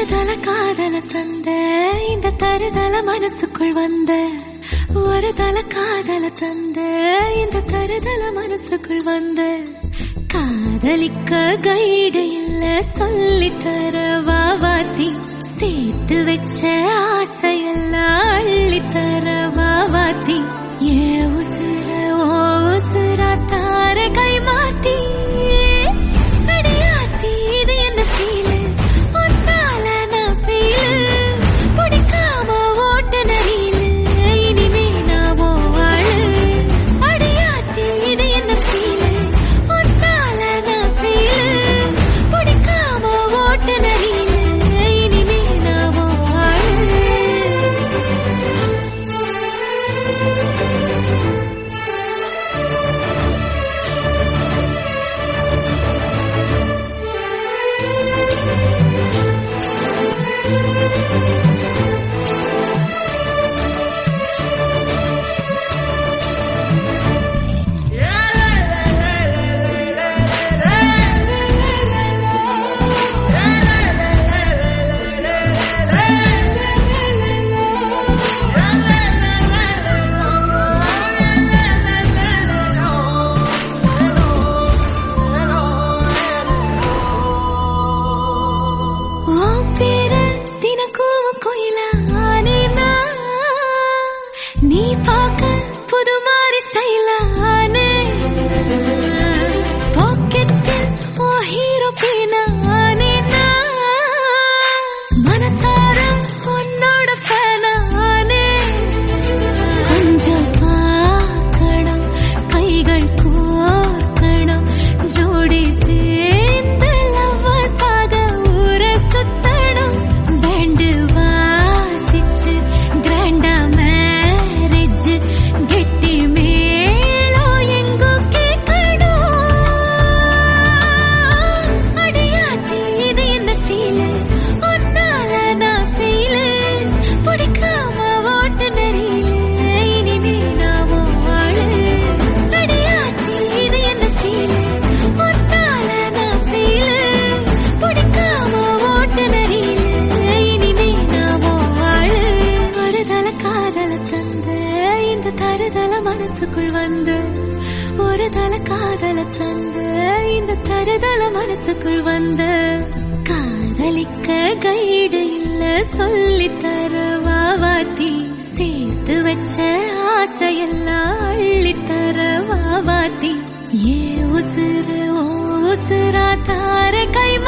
தல காதல தந்த இந்த தருதல மனசுக்குள் வந்த ஒரு தல காதல தந்த இந்த தருதல மனசுக்குள் வந்த காதலிக்க கைடு இல்ல சொல்லி தர வாவாத்தி சேர்த்து வச்ச ஆசையெல்லாம் அள்ளி தர வாவாத்தி ஏ உசுர ஓ உசுரா தார கை மாத்தி அடியாத்தி இது என்ன ஃபீலு ஒன்னால நான் ஃபீலு பிடிக்காம ஓட்ட நரீலு இனிமே நான் ஓ ஆளு அடியாத்தி இது என்ன ஃபீலு ஒன்னால நான் ஃபீலு பிடிக்காம ஓட்ட நரீலு இனிமே நான் ஓ ஆளு உன் பேரு தினக்கும் கோயிலா ஆனேனா? நீ பார்க்க புது மாதிரி ஸ்டைலா ஆனேனா? பாக்கெட்டில் உன் ஹீரோ பீனா ஆனேனா? மனசார உன்னோட ஃபேனா ஆனேனா? கொஞ்சம் பார்க்கணும் கைகள் கோர்க்கணும் ஜோடி சேர்ந்து லவ்வசாக ஊர சுத்தணும் பேண்டு வாசிச்சு கிராண்டா மேரேஜ் கெட்டி மேளம் எங்கோ கேட்கணும் அடியாத்தி இது என்ன ஃபீலு ஒன்னால நான் ஃபீலு பிடிக்காம ஓட்டு நரியில இனிமே நான் உன் ஆளு அடியாத்தி இது என்ன ஃபீலு ஒன்னால நான் ஃபீலு பிடிக்காம ஓட்டு நரியில இனிமே நான் உன் ஆளு ஒரு தல காதல தந்த இந்த தருதல மனசுக்குள் வந்து ஒரு தல காதல தந்த இந்த தருதல மனசுக்குள் வந்து காதலிக்க கைடு இல்ல சொல்லி தர வாவாத்தி சேர்த்து வச்ச ஆசையெல்லாம் அள்ளி தர வாவாத்தி ஏ உசுறு ஓ உசுரா தார கை